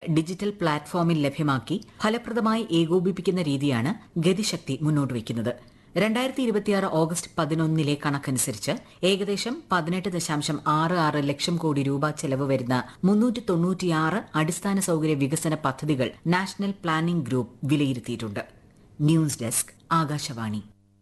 digital പ്ലാറ്റ്ഫോമിൽ ലഭ്യമാക്കി ഫലപ്രദമായി ഏകോപിപ്പിക്കുന്ന രീതിയാണ് ഗതിശക്തി മുന്നോട്ട് വയ്ക്കുന്നത് രണ്ടായിരത്തി ഇരുപത്തിയാറ് ഓഗസ്റ്റ് പതിനൊന്നിലെ കണക്കനുസരിച്ച് ഏകദേശം പതിനെട്ട് ദശാംശം ആറ് ആറ് ലക്ഷം കോടി രൂപ ചെലവ് വരുന്ന മുന്നൂറ്റി തൊണ്ണൂറ്റിയാറ് അടിസ്ഥാന സൌകര്യ വികസന പദ്ധതികൾ നാഷണൽ പ്ലാനിംഗ് ഗ്രൂപ്പ് വിലയിരുത്തിയിട്ടുണ്ട് ന്യൂസ് ഡെസ്ക് ആകാശവാണി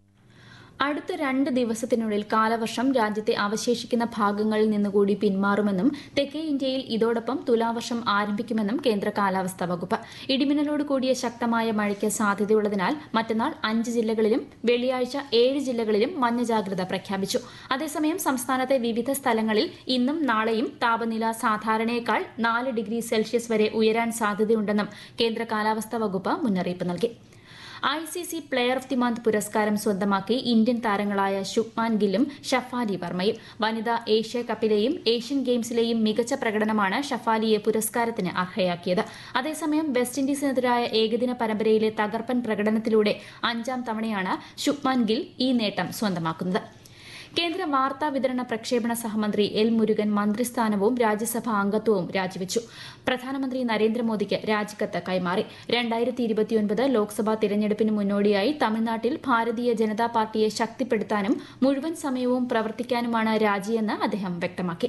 അടുത്ത രണ്ട് ദിവസത്തിനുള്ളിൽ കാലവർഷം രാജ്യത്തെ അവശേഷിക്കുന്ന ഭാഗങ്ങളിൽ നിന്നുകൂടി പിന്മാറുമെന്നും തെക്കേ ഇന്ത്യയിൽ ഇതോടൊപ്പം തുലാവർഷം ആരംഭിക്കുമെന്നും കേന്ദ്ര കാലാവസ്ഥാ വകുപ്പ് ഇടിമിന്നലോട് കൂടിയ ശക്തമായ മഴയ്ക്ക് സാധ്യതയുള്ളതിനാൽ മറ്റന്നാൾ അഞ്ച് ജില്ലകളിലും വെള്ളിയാഴ്ച ഏഴ് ജില്ലകളിലും മഞ്ഞ ജാഗ്രത പ്രഖ്യാപിച്ചു അതേസമയം സംസ്ഥാനത്തെ വിവിധ സ്ഥലങ്ങളിൽ ഇന്നും നാളെയും താപനില സാധാരണയേക്കാൾ നാല് ഡിഗ്രി സെൽഷ്യസ് വരെ ഉയരാൻ സാധ്യതയുണ്ടെന്നും കേന്ദ്ര കാലാവസ്ഥാ വകുപ്പ് മുന്നറിയിപ്പ് നൽകി I C C player of the month പുരസ്കാരം സ്വന്തമാക്കി ഇന്ത്യൻ താരങ്ങളായ ശുഭ്മാൻ ഗില്ലും ഷഫാലി വർമ്മയും വനിതാ ഏഷ്യ കപ്പിലെയും ഏഷ്യൻ ഗെയിംസിലെയും മികച്ച പ്രകടനമാണ് ഷഫാലിയെ പുരസ്കാരത്തിന് അർഹയാക്കിയത് അതേസമയം വെസ്റ്റ് ഇൻഡീസിനെതിരായ ഏകദിന പരമ്പരയിലെ തകർപ്പൻ പ്രകടനത്തിലൂടെ അഞ്ചാം തവണയാണ് ശുഭ്മാൻ ഗിൽ ഈ നേട്ടം സ്വന്തമാക്കുന്നത് കേന്ദ്ര വാർത്താ വിതരണ പ്രക്ഷേപണ സഹമന്ത്രി എൽ മുരുകൻ മന്ത്രിസ്ഥാനവും രാജ്യസഭാ അംഗത്വവും രാജിവെച്ചു പ്രധാനമന്ത്രി നരേന്ദ്രമോദിക്ക് രാജിക്കത്ത് കൈമാറി രണ്ടായിരത്തി ഇരുപത്തിയൊൻപത് ലോക്സഭാ തിരഞ്ഞെടുപ്പിന് മുന്നോടിയായി തമിഴ്നാട്ടിൽ ഭാരതീയ ജനതാ പാർട്ടിയെ ശക്തിപ്പെടുത്താനും മുഴുവൻ സമയവും പ്രവർത്തിക്കാനുമാണ് രാജിയെന്ന് അദ്ദേഹം വ്യക്തമാക്കി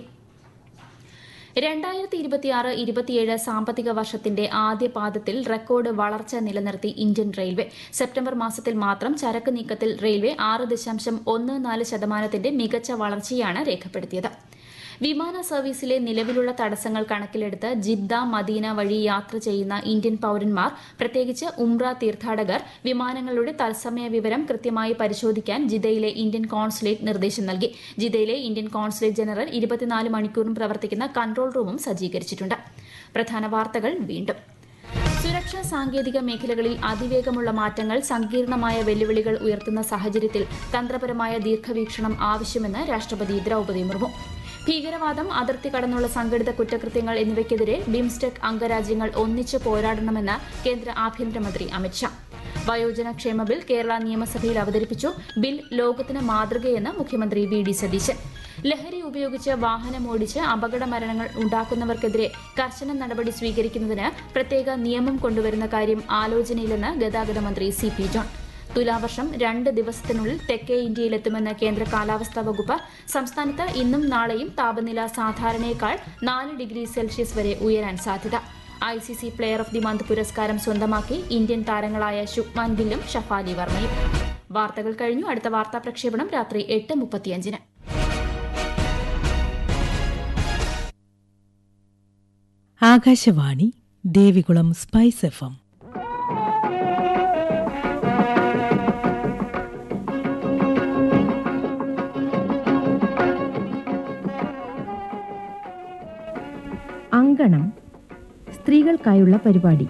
രണ്ടായിരത്തി ഇരുപത്തിയാറ് ഇരുപത്തിയേഴ് സാമ്പത്തിക വർഷത്തിന്റെ ആദ്യ പാദത്തിൽ റെക്കോർഡ് വളർച്ച നിലനിർത്തി ഇന്ത്യൻ റെയിൽവേ സെപ്റ്റംബർ മാസത്തിൽ മാത്രം ചരക്ക് നീക്കത്തിൽ റെയിൽവേ ആറ് ദശാംശം ഒന്ന് നാല് ശതമാനത്തിന്റെ മികച്ച വളർച്ചയാണ് രേഖപ്പെടുത്തിയത് വിമാന സർവീസിലെ നിലവിലുള്ള തടസ്സങ്ങൾ കണക്കിലെടുത്ത് ജിദ്ദ മദീന വഴി യാത്ര ചെയ്യുന്ന ഇന്ത്യൻ പൌരന്മാർ പ്രത്യേകിച്ച് ഉംറ തീർത്ഥാടകർ വിമാനങ്ങളുടെ തത്സമയ വിവരം കൃത്യമായി പരിശോധിക്കാൻ ജിദ്ദയിലെ ഇന്ത്യൻ കോൺസുലേറ്റ് നിർദ്ദേശം നൽകി ജിദ്ദയിലെ ഇന്ത്യൻ കോൺസുലേറ്റ് ജനറൽ ഇരുപത്തിനാല് മണിക്കൂറും പ്രവർത്തിക്കുന്ന കൺട്രോൾ റൂമും സജ്ജീകരിച്ചിട്ടുണ്ട് പ്രധാന വാർത്തകൾ വീണ്ടും സുരക്ഷാ സാങ്കേതിക മേഖലകളിൽ അതിവേഗമുള്ള മാറ്റങ്ങൾ സങ്കീർണമായ വെല്ലുവിളികൾ ഉയർത്തുന്ന സാഹചര്യത്തിൽ തന്ത്രപരമായ ദീർഘവീക്ഷണം ആവശ്യമെന്ന് രാഷ്ട്രപതി ദ്രൌപദി മുർമു ഭീകരവാദം അതിർത്തി കടന്നുള്ള സംഘടിത കുറ്റകൃത്യങ്ങൾ എന്നിവയ്ക്കെതിരെ ബിംസ്റ്റെക് അംഗരാജ്യങ്ങൾ ഒന്നിച്ച് പോരാടണമെന്ന് കേന്ദ്ര ആഭ്യന്തരമന്ത്രി അമിത്ഷാ വയോജന ക്ഷേമ ബിൽ കേരള നിയമസഭയിൽ അവതരിപ്പിച്ചു ബിൽ ലോകത്തിന് മാതൃകയെന്ന് മുഖ്യമന്ത്രി വി ഡി സതീശൻ ലഹരി ഉപയോഗിച്ച് വാഹനമോടിച്ച് അപകട മരണങ്ങൾ ഉണ്ടാക്കുന്നവർക്കെതിരെ കർശന നടപടി സ്വീകരിക്കുന്നതിന് പ്രത്യേക നിയമം കൊണ്ടുവരുന്ന കാര്യം ആലോചനയിലെന്ന് ഗതാഗത മന്ത്രി സി പി ജോൺ തുലാവർഷം രണ്ട് ദിവസത്തിനുള്ളിൽ തെക്കേ ഇന്ത്യയിലെത്തുമെന്ന് കേന്ദ്ര കാലാവസ്ഥാ വകുപ്പ് സംസ്ഥാനത്ത് ഇന്നും നാളെയും താപനില സാധാരണയേക്കാൾ നാല് ഡിഗ്രി സെൽഷ്യസ് വരെ ഉയരാൻ സാധ്യത I C C player of the month പുരസ്കാരം സ്വന്തമാക്കി ഇന്ത്യൻ താരങ്ങളായ ശുഭ്മാൻ ഗില്ലും ഷഫാലി വർമ്മയും വാർത്തകൾ കഴിഞ്ഞു അടുത്ത വാർത്താ പ്രക്ഷേപണം രാത്രി എട്ട് മുപ്പത്തിയഞ്ചിന് Akashvani Devikulam spice F M അങ്കണം സ്ത്രീകൾക്കായുള്ള പരിപാടി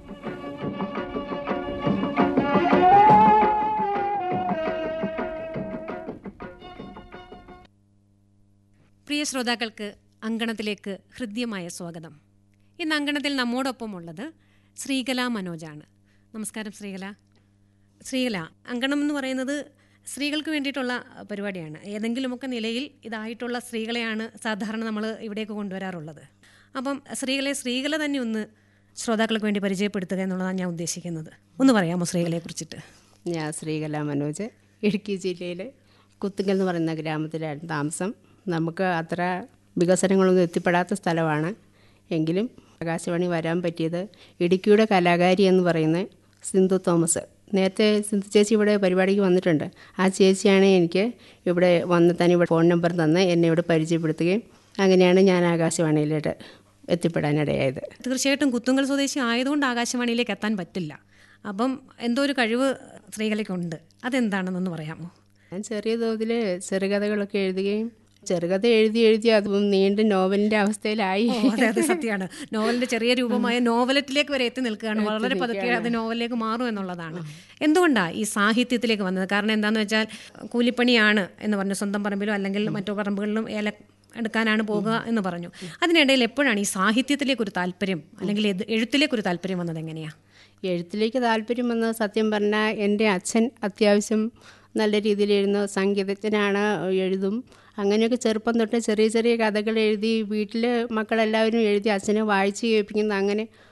പ്രിയ ശ്രോതാക്കൾക്ക് അങ്കണത്തിലേക്ക് ഹൃദ്യമായ സ്വാഗതം ഇന്ന് അങ്കണത്തിൽ നമ്മോടൊപ്പം ഉള്ളത് ശ്രീകല മനോജാണ് നമസ്കാരം ശ്രീകല ശ്രീകല അങ്കണം എന്ന് പറയുന്നത് സ്ത്രീകൾക്ക് വേണ്ടിയിട്ടുള്ള പരിപാടിയാണ് ഏതെങ്കിലുമൊക്കെ നിലയിൽ ഇതായിട്ടുള്ള സ്ത്രീകളെയാണ് സാധാരണ നമ്മൾ ഇവിടേക്ക് കൊണ്ടുവരാറുള്ളത് അപ്പം സ്ത്രീകളെ സ്ത്രീകളെ തന്നെ ഒന്ന് ശ്രോതാക്കൾക്ക് വേണ്ടി പരിചയപ്പെടുത്തുക എന്നുള്ളതാണ് ഞാൻ ഉദ്ദേശിക്കുന്നത് ഒന്ന് പറയാമോ ശ്രീകളെ കുറിച്ചിട്ട് ഞാൻ ശ്രീകല മനോജ് ഇടുക്കി ജില്ലയിലെ കുത്തുങ്കൽ എന്ന് പറയുന്ന ഗ്രാമത്തിലായിരുന്നു താമസം നമുക്ക് അത്ര വികസനങ്ങളൊന്നും എത്തിപ്പെടാത്ത സ്ഥലമാണ് എങ്കിലും ആകാശവാണി വരാൻ പറ്റിയത് ഇടുക്കിയുടെ കലാകാരി എന്ന് പറയുന്ന സിന്ധു തോമസ് നേരത്തെ സിന്ധു ചേച്ചി ഇവിടെ പരിപാടിക്ക് വന്നിട്ടുണ്ട് ആ ചേച്ചിയാണ് എനിക്ക് ഇവിടെ വന്ന് തന്നെ ഇവിടെ ഫോൺ നമ്പർ തന്ന് എന്നെ ഇവിടെ പരിചയപ്പെടുത്തുകയും അങ്ങനെയാണ് ഞാൻ ആകാശവാണിയിലോട്ട് എത്തിപ്പെടാനിടയായത് തീർച്ചയായിട്ടും കുത്തുങ്കൽ സ്വദേശി ആയതുകൊണ്ട് ആകാശവാണിയിലേക്ക് എത്താൻ പറ്റില്ല അപ്പം എന്തോ ഒരു കഴിവ് സ്ത്രീകൾക്കുണ്ട് അതെന്താണെന്നൊന്ന് പറയാമോ ഞാൻ ചെറിയ തോതിൽ ചെറുകഥകളൊക്കെ എഴുതുകയും ചെറുകഥ എഴുതി എഴുതി അത് നീണ്ട നോവലിൻ്റെ അവസ്ഥയിലായി ഓ, അതെ അതെ സത്യമാണ് നോവലിന്റെ ചെറിയ രൂപമായ നോവലറ്റിലേക്ക് വരെ എത്തി നിൽക്കുകയാണ് വളരെ പതുക്കെ അത് നോവലിലേക്ക് മാറും എന്നുള്ളതാണ് എന്തുകൊണ്ടാണ് ഈ സാഹിത്യത്തിലേക്ക് വന്നത് കാരണം എന്താണെന്ന് വെച്ചാൽ കൂലിപ്പണിയാണ് എന്ന് പറഞ്ഞു സ്വന്തം പറമ്പിലോ അല്ലെങ്കിൽ മറ്റു പറമ്പുകളിലും ഏല എടുക്കാനാണ് പോകുക എന്ന് പറഞ്ഞു അതിനിടയിൽ എപ്പോഴാണ് ഈ സാഹിത്യത്തിലേക്ക് ഒരു താല്പര്യം അല്ലെങ്കിൽ എത് എഴുത്തിലേക്ക് ഒരു താല്പര്യം വന്നത് എങ്ങനെയാണ് എഴുത്തിലേക്ക് താല്പര്യം വന്നത് സത്യം പറഞ്ഞാൽ എൻ്റെ അച്ഛൻ അത്യാവശ്യം നല്ല രീതിയിൽ എഴുതുന്ന സംഗീതജ്ഞനാണ് എഴുതും അങ്ങനെയൊക്കെ ചെറുപ്പം തൊട്ട് ചെറിയ ചെറിയ കഥകൾ എഴുതി വീട്ടിൽ മക്കളെല്ലാവരും എഴുതി അച്ഛനെ വായിച്ച് കേൾപ്പിക്കുന്ന അങ്ങനെ